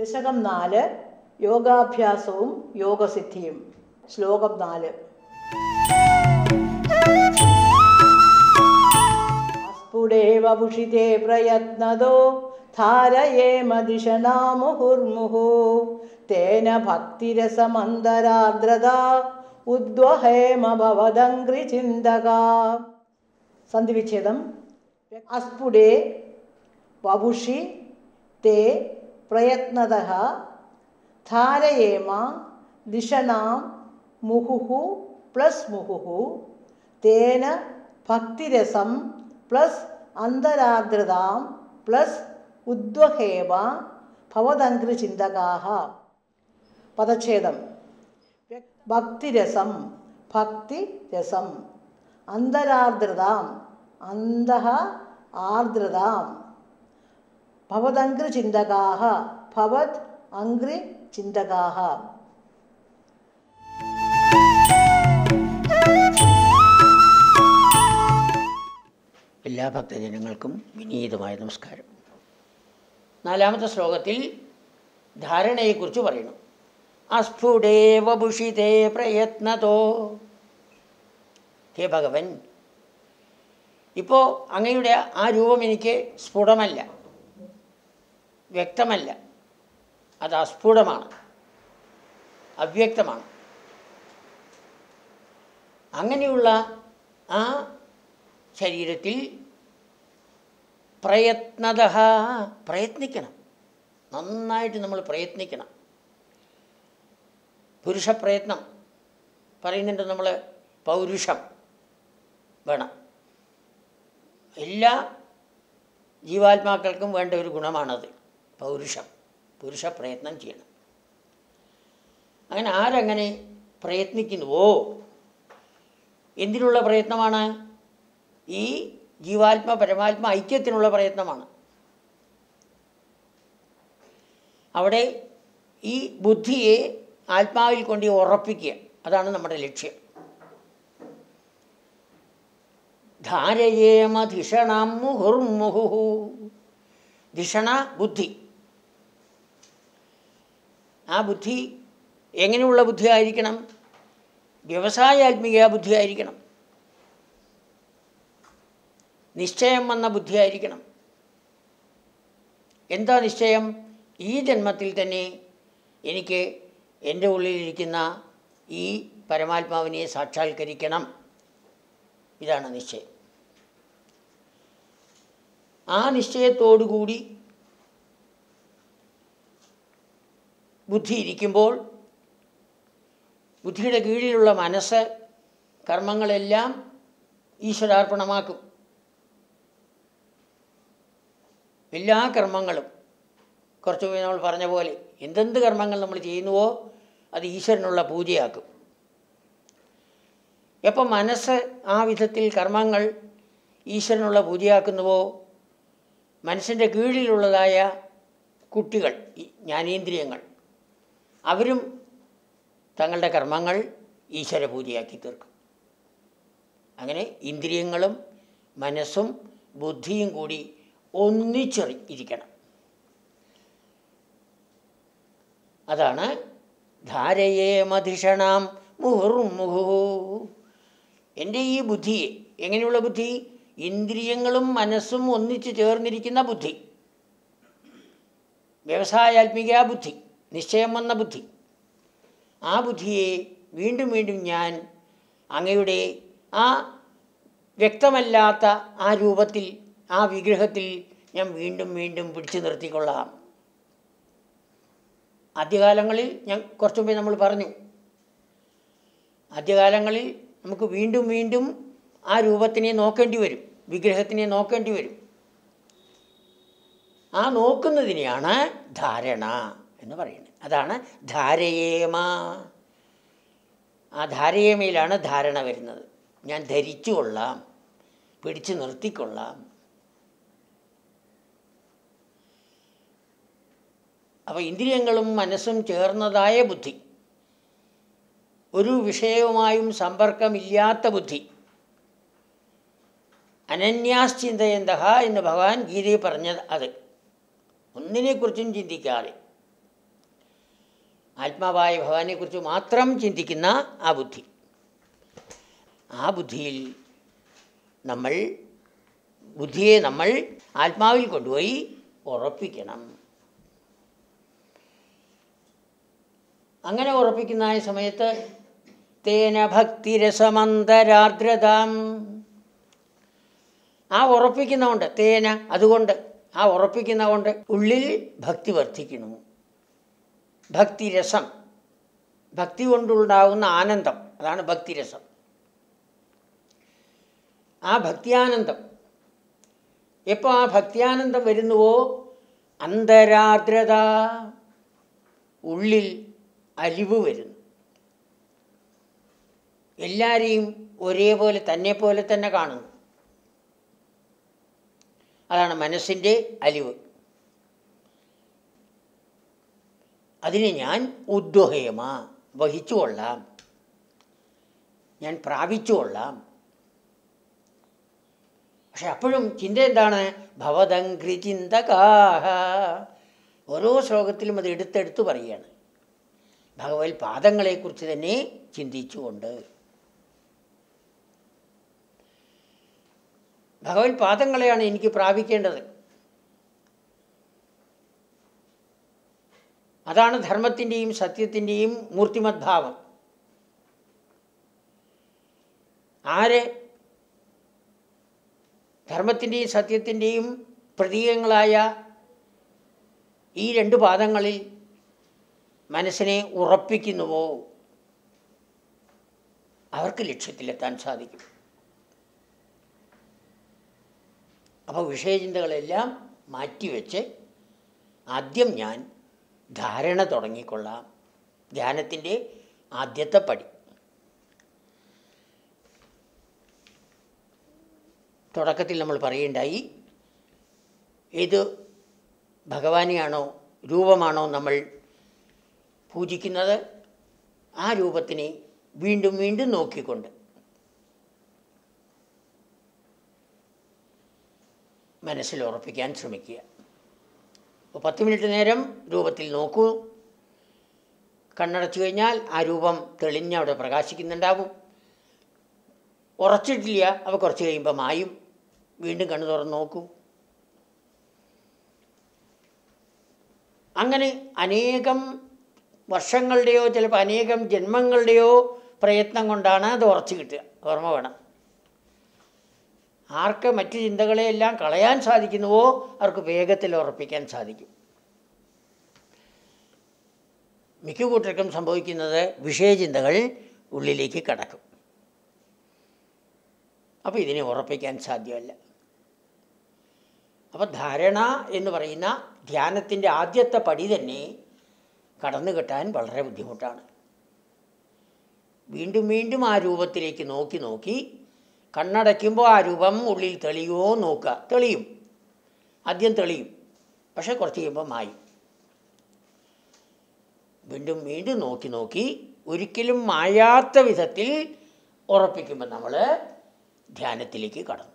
ദശകം നാല് യോഗാഭ്യാസവും യോഗസിദ്ധിയും ശ്ലോകം നാല് സ്ഫുടേവ ഭുഷിതേ പ്രയത്നതോ ധാരയേമ ദിശനാ മുഹുർമുഹു തേന ഭക്തിരസമന്തരാർദ്രത ഉദ്വഹേമ ഭവദംഗ്രി ചിന്തക സന്ധിവിച്ഛേദം അസ്ഫുടേ വപുഷി തേ പ്രയത്നത ധാരയേമ ദിഷണാം മുഹുഹു പ്ലസ് മുഹുഹു തേന ഭക്തിരസം പ്ലസ് അന്തരാർദ്രതാം പ്ലസ് ഉദ്വഹേവ ഭവദംഗ്രി ചിന്തകാഹ പദച്ഛേദം ഭക്തിരസം ഭക്തിരസം അന്തരാർദ്രതാം അന്തഃ ആർദ്രതാം ഭവദംഗ്രി ചിന്തകാഹ ഭവത് അംഗ്രി ചിന്തകാഹ എല്ലാ ഭക്തജനങ്ങൾക്കും വിനീതമായ നമസ്കാരം നാലാമത്തെ ശ്ലോകത്തിൽ ധാരണയെക്കുറിച്ച് പറയുന്നു അസ്ഫുടേവ ഭുഷിതേ പ്രയത്നതോ ഹേ ഭഗവൻ ഇപ്പോൾ അങ്ങയുടെ ആ രൂപം എനിക്ക് സ്ഫുടമല്ല വ്യക്തമല്ല അത് അസ്ഫുടമാണ് അവ്യക്തമാണ് അങ്ങനെയുള്ള ആ ശരീരത്തിൽ പ്രയത്നത പ്രയത്നിക്കണം നന്നായിട്ട് നമ്മൾ പ്രയത്നിക്കണം പുരുഷപ്രയത്നം പറയുന്നുണ്ട് നമ്മൾ പൗരുഷം വേണം എല്ലാ ജീവാത്മാക്കൾക്കും വേണ്ട ഒരു ഗുണമാണത് പൗരുഷം പുരുഷപ്രയത്നം ചെയ്യണം അങ്ങനെ ആരങ്ങനെ പ്രയത്നിക്കുന്നുവോ എന്തിനുള്ള പ്രയത്നമാണ് ഈ ജീവാത്മ പരമാത്മ ഐക്യത്തിനുള്ള പ്രയത്നമാണ് അവിടെ ഈ ബുദ്ധിയെ ആത്മാവിൽ കൊണ്ട് ഉറപ്പിക്കുക അതാണ് നമ്മുടെ ലക്ഷ്യം ധാരയേമ ധിഷണം മുഹുർമുഹു ധിഷണ ബുദ്ധി ആ ബുദ്ധി എങ്ങനെയുള്ള ബുദ്ധി ആയിരിക്കണം വ്യവസായാത്മിക ബുദ്ധി ആയിരിക്കണം നിശ്ചയം വന്ന ബുദ്ധിയായിരിക്കണം എന്താ നിശ്ചയം ഈ ജന്മത്തിൽ തന്നെ എനിക്ക് എൻ്റെ ഉള്ളിലിരിക്കുന്ന ഈ പരമാത്മാവിനെ സാക്ഷാത്കരിക്കണം ഇതാണ് നിശ്ചയം ആ നിശ്ചയത്തോടുകൂടി ബുദ്ധി ഇരിക്കുമ്പോൾ ബുദ്ധിയുടെ കീഴിലുള്ള മനസ്സ് കർമ്മങ്ങളെല്ലാം ഈശ്വരാർപ്പണമാക്കും എല്ലാ കർമ്മങ്ങളും കുറച്ച് മുമ്പ് നമ്മൾ പറഞ്ഞ പോലെ എന്തെന്ത് കർമ്മങ്ങൾ നമ്മൾ ചെയ്യുന്നുവോ അത് ഈശ്വരനുള്ള പൂജയാക്കും എപ്പം മനസ്സ് ആ വിധത്തിൽ കർമ്മങ്ങൾ ഈശ്വരനുള്ള പൂജയാക്കുന്നുവോ മനസ്സിൻ്റെ കീഴിലുള്ളതായ കുട്ടികൾ ഈ ജ്ഞാനേന്ദ്രിയങ്ങൾ അവരും തങ്ങളുടെ കർമ്മങ്ങൾ ഈശ്വര പൂജയാക്കി തീർക്കും അങ്ങനെ ഇന്ദ്രിയങ്ങളും മനസ്സും ബുദ്ധിയും കൂടി ഒന്നിച്ചെറി ഇരിക്കണം അതാണ് ധാരയേ മധിഷണാം മുഹുർമുഹു എൻ്റെ ഈ ബുദ്ധിയെ എങ്ങനെയുള്ള ബുദ്ധി ഇന്ദ്രിയങ്ങളും മനസ്സും ഒന്നിച്ച് ചേർന്നിരിക്കുന്ന ബുദ്ധി വ്യവസായാത്മിക ബുദ്ധി നിശ്ചയം വന്ന ബുദ്ധി ആ ബുദ്ധിയെ വീണ്ടും വീണ്ടും ഞാൻ അങ്ങയുടെ ആ വ്യക്തമല്ലാത്ത ആ രൂപത്തിൽ ആ വിഗ്രഹത്തിൽ ഞാൻ വീണ്ടും വീണ്ടും പിടിച്ചു നിർത്തിക്കൊള്ളാം ആദ്യകാലങ്ങളിൽ ഞാൻ കുറച്ചു മുമ്പേ നമ്മൾ പറഞ്ഞു ആദ്യകാലങ്ങളിൽ നമുക്ക് വീണ്ടും വീണ്ടും ആ രൂപത്തിനെ നോക്കേണ്ടി വരും വിഗ്രഹത്തിനെ നോക്കേണ്ടി വരും ആ നോക്കുന്നതിനെയാണ് ധാരണ എന്ന് പറയുന്നത് അതാണ് ധാരയേമ ആ ധാരയേമയിലാണ് ധാരണ വരുന്നത് ഞാൻ ധരിച്ചു കൊള്ളാം പിടിച്ചു നിർത്തിക്കൊള്ളാം അപ്പോൾ ഇന്ദ്രിയങ്ങളും മനസ്സും ചേർന്നതായ ബുദ്ധി ഒരു വിഷയവുമായും സമ്പർക്കമില്ലാത്ത ബുദ്ധി അനന്യാശ്ചിന്തയന്തഹ എന്ന് ഭഗവാൻ ഗീതയിൽ പറഞ്ഞത് അത് ഒന്നിനെക്കുറിച്ചും ചിന്തിക്കാതെ ആത്മാവായ ഭഗവാനെക്കുറിച്ച് മാത്രം ചിന്തിക്കുന്ന ആ ബുദ്ധി ആ ബുദ്ധിയിൽ നമ്മൾ ബുദ്ധിയെ നമ്മൾ ആത്മാവിൽ കൊണ്ടുപോയി ഉറപ്പിക്കണം അങ്ങനെ ഉറപ്പിക്കുന്ന ആ സമയത്ത് തേന ഭക്തിരസമന്തരാർദ്രതാം ആ ഉറപ്പിക്കുന്നതുകൊണ്ട് തേന അതുകൊണ്ട് ആ ഉറപ്പിക്കുന്നതുകൊണ്ട് ഉള്ളിൽ ഭക്തി വർദ്ധിക്കുന്നു ഭക്തിരസം ഭക്തി കൊണ്ടുണ്ടാകുന്ന ആനന്ദം അതാണ് ഭക്തിരസം ആ ഭക്തിയാനന്ദം എപ്പോൾ ആ ഭക്തിയാനന്ദം വരുന്നുവോ അന്തരാർദ്രത ഉള്ളിൽ അലിവ് വരുന്നു എല്ലാവരെയും ഒരേപോലെ തന്നെ പോലെ തന്നെ കാണുന്നു അതാണ് മനസ്സിൻ്റെ അലിവ് അതിനെ ഞാൻ ഉദ്വഹയമ വഹിച്ചുകൊള്ളാം ഞാൻ പ്രാപിച്ചുകൊള്ളാം പക്ഷെ അപ്പോഴും ചിന്ത എന്താണ് ഭവതങ്കൃ ചിന്തകാഹ ഓരോ ശ്ലോകത്തിലും അത് എടുത്തെടുത്ത് പറയുകയാണ് ഭഗവത് പാദങ്ങളെക്കുറിച്ച് തന്നെ ചിന്തിച്ചുകൊണ്ട് ഭഗവത് പാദങ്ങളെയാണ് എനിക്ക് പ്രാപിക്കേണ്ടത് അതാണ് ധർമ്മത്തിൻ്റെയും സത്യത്തിൻ്റെയും മൂർത്തിമദ്ഭാവം ആര് ധർമ്മത്തിൻ്റെയും സത്യത്തിൻ്റെയും പ്രതീകങ്ങളായ ഈ രണ്ട് പാദങ്ങളിൽ മനസ്സിനെ ഉറപ്പിക്കുന്നുവോ അവർക്ക് ലക്ഷ്യത്തിലെത്താൻ സാധിക്കും അപ്പോൾ വിഷയചിന്തകളെല്ലാം മാറ്റിവെച്ച് ആദ്യം ഞാൻ ധാരണ തുടങ്ങിക്കൊള്ളാം ധ്യാനത്തിൻ്റെ ആദ്യത്തെ പടി തുടക്കത്തിൽ നമ്മൾ പറയുണ്ടായി ഏത് ഭഗവാനെയാണോ രൂപമാണോ നമ്മൾ പൂജിക്കുന്നത് ആ രൂപത്തിനെ വീണ്ടും വീണ്ടും നോക്കിക്കൊണ്ട് മനസ്സിൽ ഉറപ്പിക്കാൻ ശ്രമിക്കുക അപ്പോൾ പത്ത് മിനിറ്റ് നേരം രൂപത്തിൽ നോക്കൂ കണ്ണടച്ചു കഴിഞ്ഞാൽ ആ രൂപം തെളിഞ്ഞ് അവിടെ പ്രകാശിക്കുന്നുണ്ടാവും ഉറച്ചിട്ടില്ല അവ കുറച്ച് കഴിയുമ്പോൾ മായും വീണ്ടും കണ്ണു തുറന്ന് നോക്കൂ അങ്ങനെ അനേകം വർഷങ്ങളുടെയോ ചിലപ്പോൾ അനേകം ജന്മങ്ങളുടെയോ പ്രയത്നം കൊണ്ടാണ് അത് ഉറച്ചു കിട്ടുക ഓർമ്മ വേണം ആർക്ക് മറ്റു ചിന്തകളെയെല്ലാം കളയാൻ സാധിക്കുന്നുവോ അവർക്ക് വേഗത്തിൽ ഉറപ്പിക്കാൻ സാധിക്കും മിക്ക കൂട്ടർക്കും സംഭവിക്കുന്നത് വിഷയചിന്തകൾ ഉള്ളിലേക്ക് കടക്കും അപ്പോൾ ഇതിനെ ഉറപ്പിക്കാൻ സാധ്യമല്ല അപ്പോൾ ധാരണ എന്ന് പറയുന്ന ധ്യാനത്തിൻ്റെ ആദ്യത്തെ പടി തന്നെ കടന്നു കിട്ടാൻ വളരെ ബുദ്ധിമുട്ടാണ് വീണ്ടും വീണ്ടും ആ രൂപത്തിലേക്ക് നോക്കി നോക്കി കണ്ണടയ്ക്കുമ്പോൾ ആ രൂപം ഉള്ളിൽ തെളിയുമോ നോക്കുക തെളിയും ആദ്യം തെളിയും പക്ഷെ കുറച്ച് കഴിയുമ്പോൾ മായും വീണ്ടും വീണ്ടും നോക്കി നോക്കി ഒരിക്കലും മായാത്ത വിധത്തിൽ ഉറപ്പിക്കുമ്പോൾ നമ്മൾ ധ്യാനത്തിലേക്ക് കടന്നു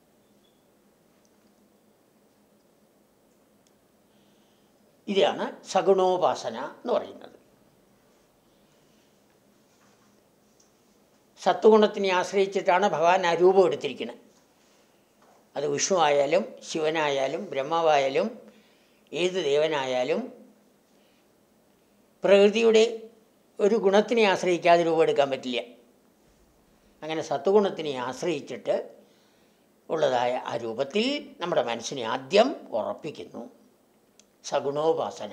ഇതാണ് സഗുണോപാസന എന്ന് പറയുന്നത് സത്വഗുണത്തിനെ ആശ്രയിച്ചിട്ടാണ് ഭഗവാൻ ആ രൂപം എടുത്തിരിക്കുന്നത് അത് വിഷ്ണു ആയാലും ശിവനായാലും ബ്രഹ്മാവായാലും ഏത് ദേവനായാലും പ്രകൃതിയുടെ ഒരു ഗുണത്തിനെ ആശ്രയിക്കാതെ രൂപം എടുക്കാൻ പറ്റില്ല അങ്ങനെ സത്വഗുണത്തിനെ ആശ്രയിച്ചിട്ട് ഉള്ളതായ ആ രൂപത്തിൽ നമ്മുടെ മനസ്സിനെ ആദ്യം ഉറപ്പിക്കുന്നു സഗുണോപാസന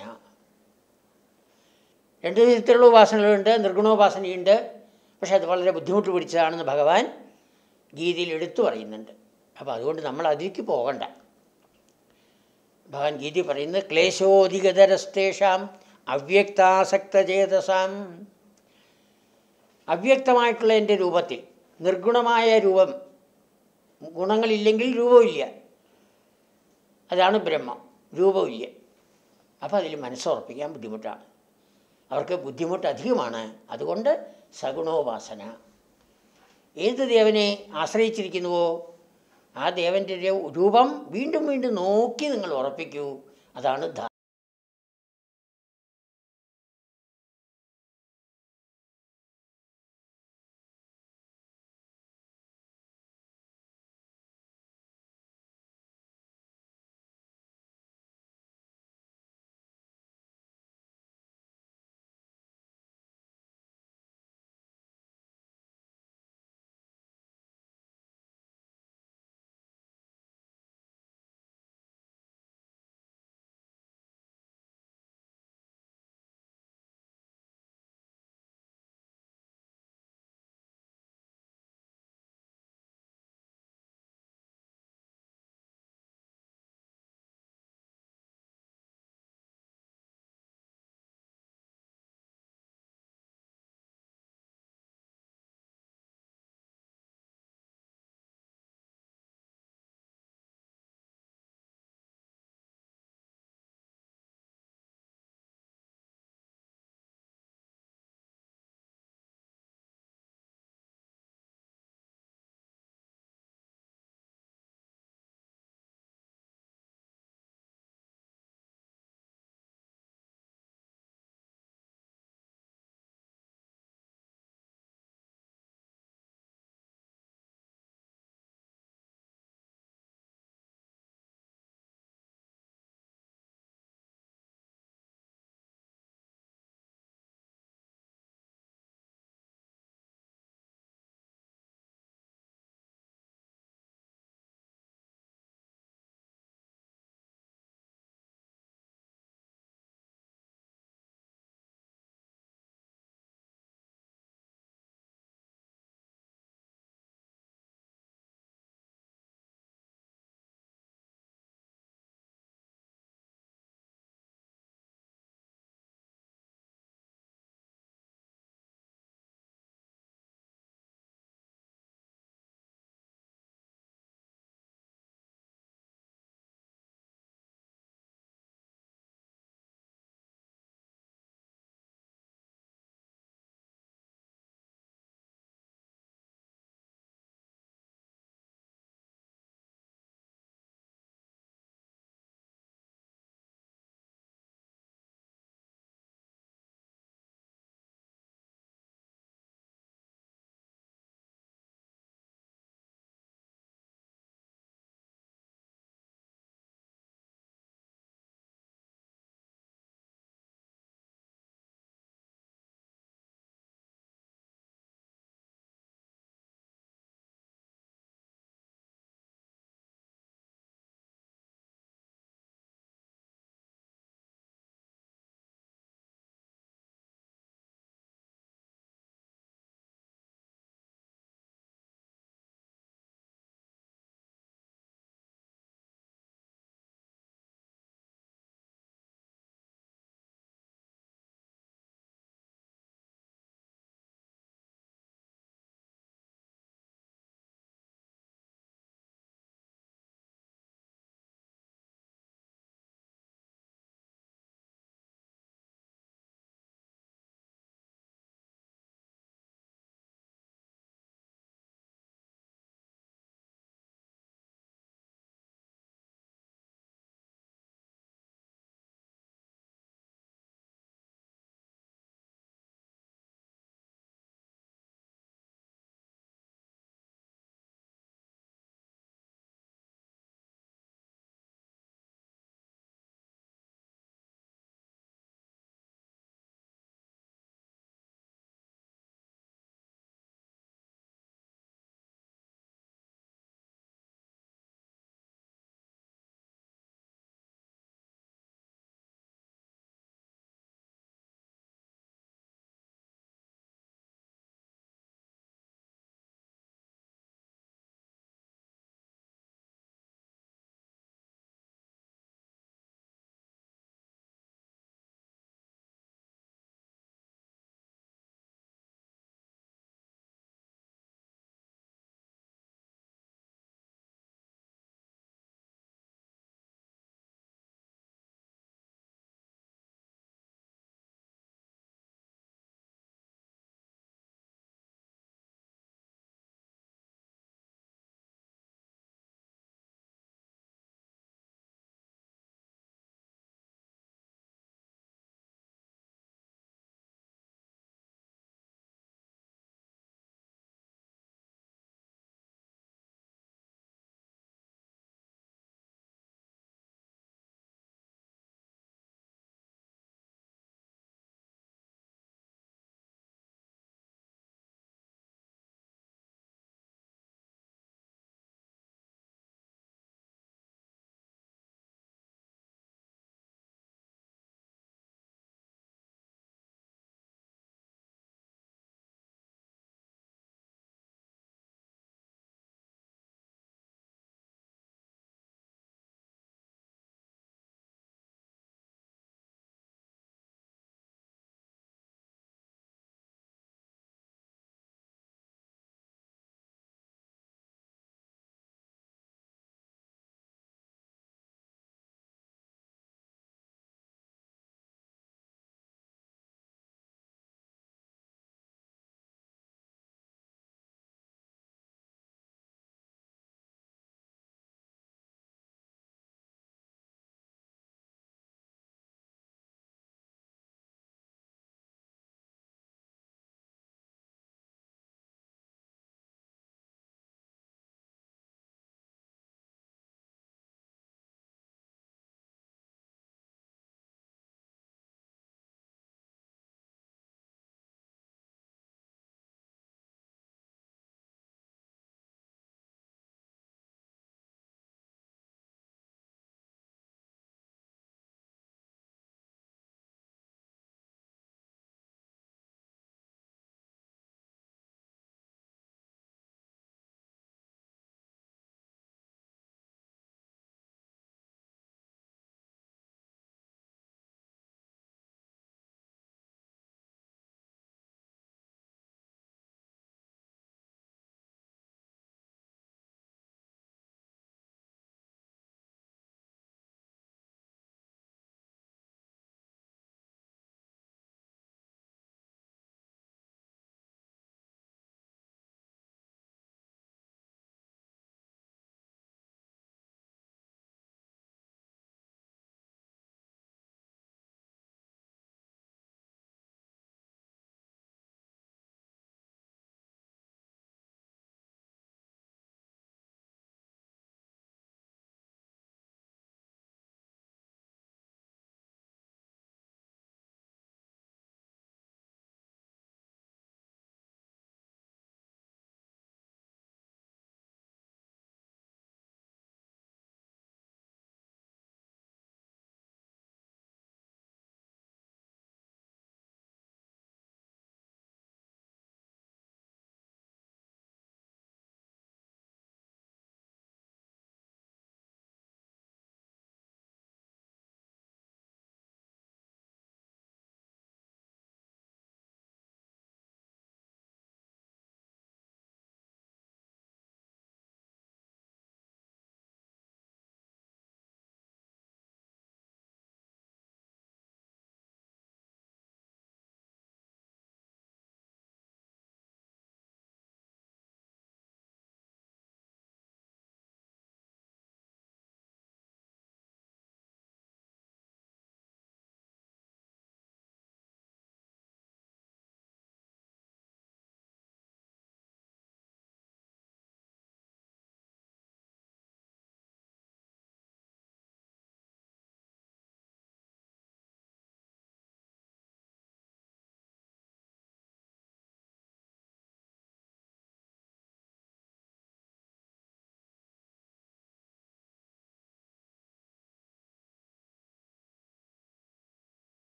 രണ്ട് വിധത്തിലുള്ള ഉപാസനകളുണ്ട് നിർഗുണോപാസനയുണ്ട് പക്ഷെ അത് വളരെ ബുദ്ധിമുട്ട് പിടിച്ചതാണെന്ന് ഭഗവാൻ ഗീതയിൽ എടുത്തു പറയുന്നുണ്ട് അപ്പോൾ അതുകൊണ്ട് നമ്മൾ അതിലേക്ക് പോകണ്ട ഭഗവാൻ ഗീതി പറയുന്നത് ക്ലേശോധികതരസ്തേഷാം അവ്യക്താസക്തചേതസാം അവ്യക്തമായിട്ടുള്ള എൻ്റെ രൂപത്തിൽ നിർഗുണമായ രൂപം ഗുണങ്ങളില്ലെങ്കിൽ രൂപമില്ല അതാണ് ബ്രഹ്മം രൂപമില്ല അപ്പോൾ അതിൽ മനസ്സുറപ്പിക്കാൻ ബുദ്ധിമുട്ടാണ് അവർക്ക് ബുദ്ധിമുട്ട് അധികമാണ് അതുകൊണ്ട് സഗുണോപാസന ഏത് ദേവനെ ആശ്രയിച്ചിരിക്കുന്നുവോ ആ ദേവൻ്റെ രൂപം വീണ്ടും വീണ്ടും നോക്കി നിങ്ങൾ ഉറപ്പിക്കൂ അതാണ്